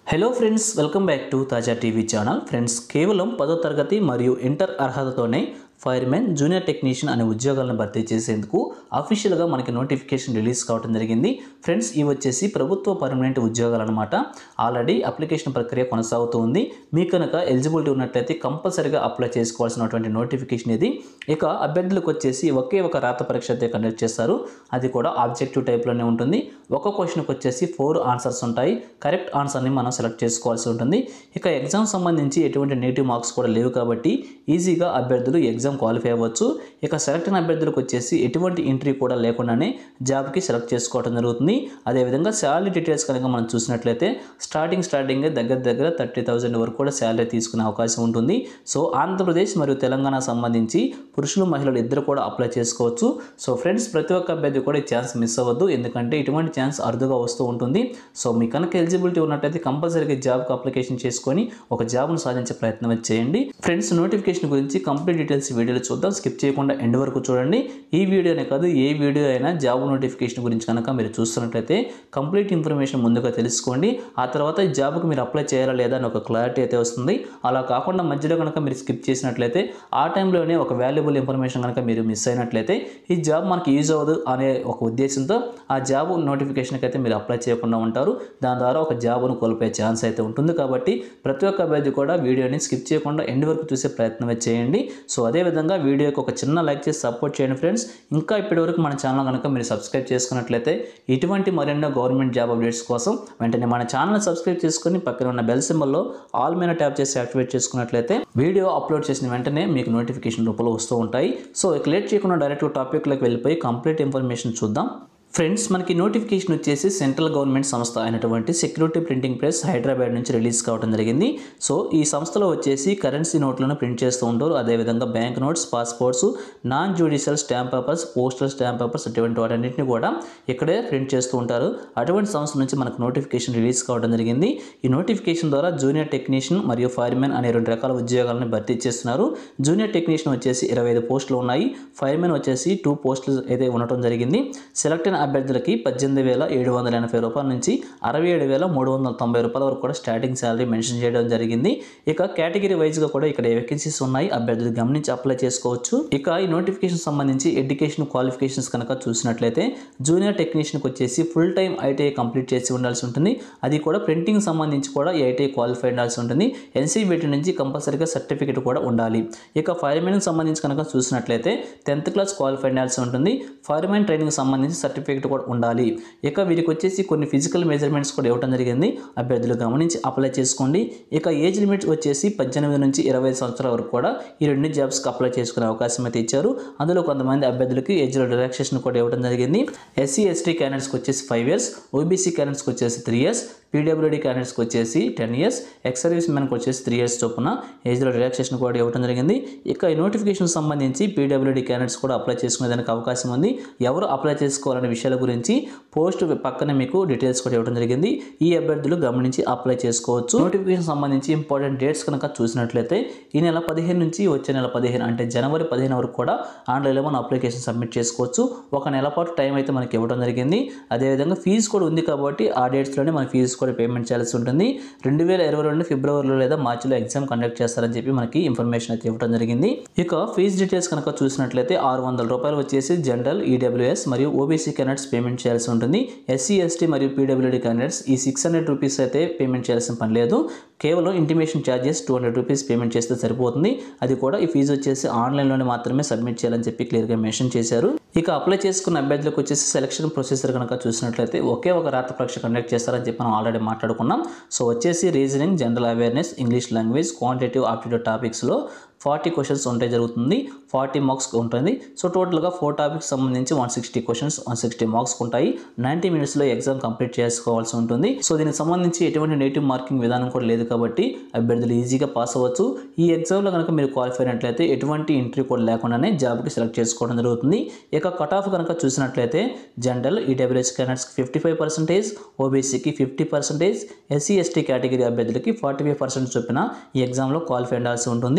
hello friends welcome back to Taza TV channel friends కేవలం పదో తరగతి మరియు ఇంటర్ అర్హతతోనే ఫైర్మెన్ జూనియర్ టెక్నీషియన్ అనే ఉద్యోగాలను భర్తీ చేసేందుకు అఫీషియల్గా మనకి నోటిఫికేషన్ రిలీజ్ కావడం జరిగింది ఫ్రెండ్స్ ఇవి వచ్చేసి ప్రభుత్వ పర్మనెంట్ ఉద్యోగాలు అనమాట ఆల్రెడీ అప్లికేషన్ ప్రక్రియ కొనసాగుతూ ఉంది మీకు కనుక ఎలిజిబిలిటీ ఉన్నట్లయితే కంపల్సరీగా అప్లై చేసుకోవాల్సినటువంటి నోటిఫికేషన్ ఇది ఇక అభ్యర్థులకు వచ్చేసి ఒకే ఒక రాత పరీక్ష అయితే కండక్ట్ చేస్తారు అది కూడా ఆబ్జెక్టివ్ టైప్లోనే ఉంటుంది ఒక క్వశ్చన్కి వచ్చేసి ఫోర్ ఆన్సర్స్ ఉంటాయి కరెక్ట్ ఆన్సర్ని మనం సెలెక్ట్ చేసుకోవాల్సి ఉంటుంది ఇక ఎగ్జామ్ సంబంధించి ఎటువంటి నెగిటివ్ మార్క్స్ కూడా లేవు కాబట్టి ఈజీగా అభ్యర్థులు ఎగ్జామ్ క్వాలిఫై అవ్వచ్చు ఇక సెలెక్ట్ అయిన అభ్యర్థులకు వచ్చేసి ఎటువంటి ఎంట్రీ కూడా లేకుండానే జాబ్కి సెలెక్ట్ చేసుకోవడం జరుగుతుంది అదేవిధంగా శాలరీ డీటెయిల్స్ కనుక మనం చూసినట్లయితే స్టార్టింగ్ స్టార్టింగ్ దగ్గర దగ్గర థర్టీ థౌజండ్ వరకు కూడా శాలరీ తీసుకునే అవకాశం ఉంటుంది సో ఆంధ్రప్రదేశ్ మరియు తెలంగాణ సంబంధించి పురుషులు మహిళలు ఇద్దరు కూడా అప్లై చేసుకోవచ్చు సో ఫ్రెండ్స్ ప్రతి ఒక్క అభ్యర్థి కూడా ఈ ఛాన్స్ మిస్ అవ్వద్దు ఎందుకంటే ఇటువంటి ఛాన్స్ అరుదుగా వస్తూ ఉంటుంది సో మీ కనుక ఎలిజిబిలిటీ ఉన్నట్టయితే కంపల్సరీగా జాబ్కి అప్లికేషన్ చేసుకొని ఒక జాబ్ను సాధించే ప్రయత్నం అయితే చేయండి ఫ్రెండ్స్ నోటిఫికేషన్ గురించి కంప్లీట్ డీటెయిల్స్ వీడియోలో చూద్దాం స్కిప్ చేయకుండా ఎండ్ వరకు చూడండి ఈ వీడియోనే కాదు ఏ వీడియో అయినా జాబ్ నోటిఫికేషన్ గురించి కనుక మీరు చూస్తున్నట్లయితే కంప్లీట్ ఇన్ఫర్మేషన్ ముందుగా తెలుసుకోండి ఆ తర్వాత ఈ జాబ్కి మీరు అప్లై చేయాలా లేదా అని ఒక క్లారిటీ అయితే వస్తుంది అలా కాకుండా మధ్యలో కనుక మీరు స్కిప్ చేసినట్లయితే ఆ టైంలోనే ఒక వాల్యుబుల్ ఇన్ఫర్మేషన్ కనుక మీరు మిస్ అయినట్లయితే ఈ జాబ్ మనకి యూజ్ అవ్వదు అనే ఒక ఉద్దేశంతో ఆ జాబ్ నోటిఫికేషన్కి అయితే మీరు అప్లై చేయకుండా ఉంటారు దాని ద్వారా ఒక జాబ్ను కోల్పోయే ఛాన్స్ అయితే ఉంటుంది కాబట్టి ప్రతి ఒక్క అభ్యర్థి కూడా వీడియోని స్కిప్ చేయకుండా ఎండ్ వరకు చూసే ప్రయత్నం అయితే చేయండి సో అదేవిధంగా వీడియోకి ఒక చిన్న లైక్ చేసి సపోర్ట్ చేయండి ఫ్రెండ్స్ ఇంకా ఇప్పటివరకు మన ఛానల్ కనుక మీరు సబ్స్క్రైబ్ చేసుకున్నట్లయితే ఇటువంటి మరెన్నో గవర్నమెంట్ జాబ్ అప్డేట్స్ కోసం వెంటనే మన ఛానల్ సబ్స్క్రైబ్ చేసుకొని పక్కన ఉన్న బెల్ సింబల్లో ఆల్ మీద ట్యాప్ చేసి యాక్టివేట్ చేసుకున్నట్లయితే వీడియో అప్లోడ్ చేసిన వెంటనే మీకు నోటిఫికేషన్ రూపంలో వస్తూ ఉంటాయి సో ఇక లేట్ చేయకుండా డైరెక్ట్ టాపిక్లోకి వెళ్ళిపోయి కంప్లీట్ ఇన్ఫర్మేషన్ చూద్దాం ఫ్రెండ్స్ మనకి నోటిఫికేషన్ వచ్చేసి సెంట్రల్ గవర్నమెంట్ సంస్థ అయినటువంటి సెక్యూరిటీ ప్రింటింగ్ ప్రెస్ హైదరాబాద్ నుంచి రిలీజ్ కావడం జరిగింది సో ఈ సంస్థలో వచ్చేసి కరెన్సీ నోట్లను ప్రింట్ చేస్తూ ఉంటారు అదేవిధంగా bank notes passports non judicial stamp papers postal stamp papers ఇటువంటి వాటన్నింటిని కూడా ఇక్కడే ప్రింట్ చేస్తూ ఉంటారు అటువంటి సంస్థ నుంచి మనకు నోటిఫికేషన్ రిలీజ్ కావడం జరిగింది ఈ నోటిఫికేషన్ ద్వారా జూనియర్ టెక్నీషియన్ మరియు ఫైర్మెన్ అనే రెండు రకాల ఉద్యోగాలను భర్తీ చేస్తున్నారు జూనియర్ టెక్నీషియన్ వచ్చేసి ఇరవై ఐదు పోస్టులు ఉన్నాయి ఫైర్మెన్ వచ్చేసి టూ పోస్టులు అయితే ఉండటం జరిగింది సెలెక్ట్ అయిన అభ్యర్థులకి పద్దెనిమిది వేల ఏడు వందల ఎనభై రూపాయల నుంచి అరవై ఏడు వేల మూడు వందల తొంభై రూపాయల వరకు కూడా స్టార్టింగ్ శాలరీ మెన్షన్ చేయడం జరిగింది ఇక కేటగిరీ వైజ్గా కూడా ఇక్కడ వేకెన్సీస్ ఉన్నాయి అభ్యర్థులు గమనించి అప్లై చేసుకోవచ్చు ఇక ఈ నోటిఫికేషన్ సంబంధించి ఎడ్యుకేషన్ క్వాలిఫికేషన్స్ కనుక చూసినట్లయితే జూనియర్ టెక్నీషియన్కి వచ్చేసి ఫుల్ టైం ఐటీఐ కంప్లీట్ చేసి ఉండాల్సి ఉంటుంది అది కూడా ప్రింటింగ్ సంబంధించి కూడా ఈ ఐటీఐ క్వాలిఫై ఉండాల్సి ఉంటుంది ఎన్సీబీటీ నుంచి కంపల్సరీగా సర్టిఫికేట్ కూడా ఉండాలి ఇక ఫైర్మెన్కి సంబంధించి కనుక చూసినట్లయితే టెన్త్ క్లాస్ క్వాలిఫై ఉండాల్సి ఉంటుంది ఫైర్మెన్ ట్రైనింగ్ సంబంధించి సర్టిఫికేట్ కూడా ఉండాలి ఇక వీరికి వచ్చేసి కొన్ని ఫిజికల్ మెజర్మెంట్స్ కూడా ఇవ్వడం జరిగింది అభ్యర్థులు గమనించి అప్లై చేసుకోండి ఇక ఏజ్ లిమిట్ వచ్చేసి పద్దెనిమిది నుంచి ఇరవై ఐదు సంవత్సరాల వరకు కూడా ఈ రెండు జాబ్స్కి అప్లై చేసుకునే అవకాశం అయితే ఇచ్చారు అందులో కొంతమంది అభ్యర్థులకి ఏజ్లో రిలాక్సేషన్ కూడా ఇవ్వడం జరిగింది ఎస్సీ ఎస్టీ క్యాండిడేట్స్కి వచ్చేసి ఫైవ్ ఇయర్స్ ఓబీసీ క్యాండిడేట్స్కి వచ్చేసి త్రీ ఇయర్స్ పీడబ్ల్యూడీ క్యాండిడేట్స్కి వచ్చేసి టెన్ ఇయర్స్ ఎక్స్ సర్వీస్ మ్యాన్కి వచ్చేసి త్రీ ఇయర్స్ చొప్పున ఏజ్లో రిలాక్సేషన్ కూడా ఇవ్వడం జరిగింది ఇక ఈ నోటిఫికేషన్ సంబంధించి పీడబ్ల్యూడీ క్యాండిడేట్స్ కూడా అప్లై చేసుకునేదానికి అవకాశం ఉంది ఎవరు అప్లై చేసుకోవాలనే విషయాల గురించి పోస్ట్ పక్కన మీకు డీటెయిల్స్ కూడా ఇవ్వడం జరిగింది ఈ అభ్యర్థులు గమనించి అప్లై చేసుకోవచ్చు నోటిఫికేషన్ సంబంధించి ఇంపార్టెంట్ డేట్స్ కనుక చూసినట్లయితే ఈ నెల పదిహేను నుంచి వచ్చే నెల పదిహేను అంటే జనవరి పదిహేను వరకు కూడా ఆన్లైన్లో మనం అప్లికేషన్ సబ్మిట్ చేసుకోవచ్చు ఒక నెల పాటు టైం అయితే మనకి ఇవ్వడం జరిగింది అదేవిధంగా ఫీజు కూడా ఉంది కాబట్టి ఆ డేట్స్లోనే మన ఫీజు కూడా పేమెంట్ చేయాల్సి ఉంటుంది రెండు వేల ఇరవై రెండు ఫిబ్రవరిలో లేదా మార్చిలో ఎగ్జామ్ కండక్ట్ చేస్తారని చెప్పి మనకి ఇన్ఫర్మేషన్ అయితే ఇవ్వడం జరిగింది ఇక ఫీజు డీటెయిల్స్ కనుక చూసినట్లయితే ఆరు వందల రూపాయలు వచ్చేసి జనరల్ ఈడబ్ల్యూఎస్ మరియు ఓబీసీ క్యాండిడేట్స్ పేమెంట్ చేయాల్సి ఉంటుంది ఎస్సీ ఎస్టీ మరియు పీడబ్ల్యూడీ క్యాండిడేట్స్ ఈ సిక్స్ హండ్రెడ్ రూపీస్ అయితే పేమెంట్ చేయాల్సిన పని లేదు కేవలం intimation charges two hundred rupees payment చేస్తే సరిపోతుంది అది కూడా ఈ ఫీజు వచ్చేసి ఆన్లైన్లోనే మాత్రమే సబ్మిట్ చేయాలని చెప్పి క్లియర్గా మెన్షన్ చేశారు ఇక అప్లై చేసుకున్న అభ్యర్థులకు వచ్చేసి సెలక్షన్ ప్రొసీజర్ కనుక చూసినట్లయితే ఒకే ఒక రాత పరీక్ష కండక్ట్ చేస్తారని చెప్పి మనం ఆల్రెడీ మాట్లాడుకున్నాం సో వచ్చేసి reasoning general awareness English language quantitative aptitude టాపిక్స్లో ఫార్టీ క్వశ్చన్స్ ఉంటే జరుగుతుంది ఫార్టీ మార్క్స్ ఉంటుంది సో టోటల్గా ఫోర్ టాపిక్స్ సంబంధించి one sixty questions one sixty marks ఉంటాయి నైంటీ మినిట్స్లో ఎగ్జామ్ కంప్లీట్ చేసుకోవాల్సి ఉంటుంది సో దీనికి సంబంధించి ఎటువంటి నెగిటివ్ మార్కింగ్ విధానం కూడా లేదు కాబట్టి అభ్యర్థులు ఈజీగా పాస్ అవ్వచ్చు ఈ ఎగ్జామ్లో కనుక మీరు క్వాలిఫై అయినట్లయితే ఎటువంటి ఇంటర్వ్యూ కూడా లేకుండానే జాబ్కి సెలెక్ట్ చేసుకోవడం జరుగుతుంది ఇక కట్ ఆఫ్ కనుక చూసినట్లయితే జనరల్ ఈడబ్ల్యూహెచ్ క్యాండిడేట్స్కి ఫిఫ్టీ ఫైవ్ పర్సెంటేజ్ ఓబీసీకి fifty percentage SC ST category అభ్యర్థులకి ఫార్టీ ఫైవ్ పర్సెంట్ చొప్పున ఈ ఎగ్జామ్లో క్వాలిఫై ఉండాల్సి ఉంటుంది ఇక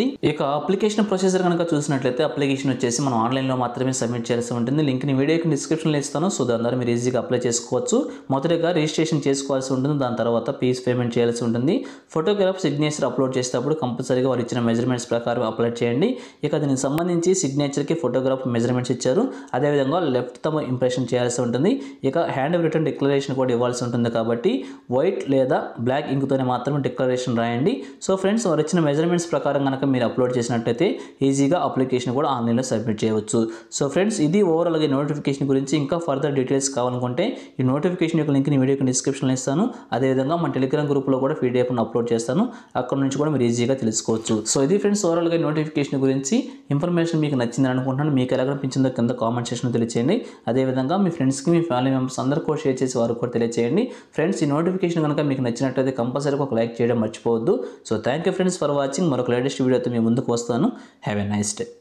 అప్లికేషన్ ప్రొసీజర్ కనుక చూసినట్లయితే అప్లికేషన్ వచ్చేసి మనం ఆన్లైన్లో మాత్రమే సబ్మిట్ చేయాల్సి ఉంటుంది లింక్ని వీడియోకి డిస్క్రిప్షన్లో ఇస్తాను సో దాని ద్వారా మీరు ఈజీగా అప్లై చేసుకోవచ్చు మొదటిగా రిజిస్ట్రేషన్ చేసుకోవాల్సి ఉంటుంది దాని తర్వాత ఫీజ్ పేమెంట్ చేయాల్సి ఉంటుంది ఫోటోగ్రాఫ్ సిగ్నేచర్ అప్లోడ్ చేసేటప్పుడు కంపల్సరీగా వారు ఇచ్చిన మెజర్మెంట్స్ ప్రకారం అప్లోడ్ చేయండి ఇక దీనికి సంబంధించి సిగ్నేచర్కి ఫోటోగ్రాఫ్ మెజర్మెంట్స్ ఇచ్చారు అదేవిధంగా లెఫ్ట్ తమ ఇంప్రెషన్ చేయాల్సి ఉంటుంది ఇక హ్యాండ్ రిటర్న్ డిక్లరేషన్ కూడా ఇవ్వాల్సి ఉంటుంది కాబట్టి వైట్ లేదా బ్లాక్ ఇంక్తోనే మాత్రమే డిక్లరేషన్ రాయండి సో ఫ్రెండ్స్ వారు ఇచ్చిన మెజర్మెంట్స్ ప్రకారం కనుక మీరు అప్లోడ్ చేసినట్టయితే ఈజీగా అప్లికేషన్ కూడా ఆన్లైన్లో సబ్మిట్ చేయవచ్చు సో ఫ్రెండ్స్ ఇది ఓవరాల్గా ఈ నోటిఫికేషన్ గురించి ఇంకా ఫర్దర్ డీటెయిల్స్ కావాలనుకుంటే ఈ నోటిఫికేషన్ యొక్క లింక్ని వీడియోకి డిస్క్రిప్షన్లో ఇస్తాను అదేవిధంగా మన టెలిగ్రామ్ గ్రూప్లో కూడా పీడిఎఫ్ను అప్లోడ్ చేస్తాను అక్కడ నుంచి కూడా మీరు ఈజీగా తెలుసుకోవచ్చు సో ఇది ఫ్రెండ్స్ ఓవరాల్గా ఈ నోటిఫికేషన్ గురించి ఇన్ఫర్మేషన్ మీకు నచ్చిందని అనుకుంటున్నాను మీకు ఎలా అనిపించిందో కింద కామెంట్ సెక్షన్లో తెలియచేయండి అదేవిధంగా మీ ఫ్రెండ్స్కి మీ ఫ్యామిలీ మెంబర్స్ అందరూ కూడా షేర్ చేసి వారు కూడా తెలియచేయండి ఫ్రెండ్స్ ఈ నోటిఫికేషన్ కనుక మీకు నచ్చినట్లయితే కంపల్సరీగా ఒక లైక్ చేయడం మర్చిపోవద్దు so thank you friends for watching మరొక లేటెస్ట్ వీడియోతో మీ ముందుకు వస్తాను హ్యావ్ ఎ నైస్ డే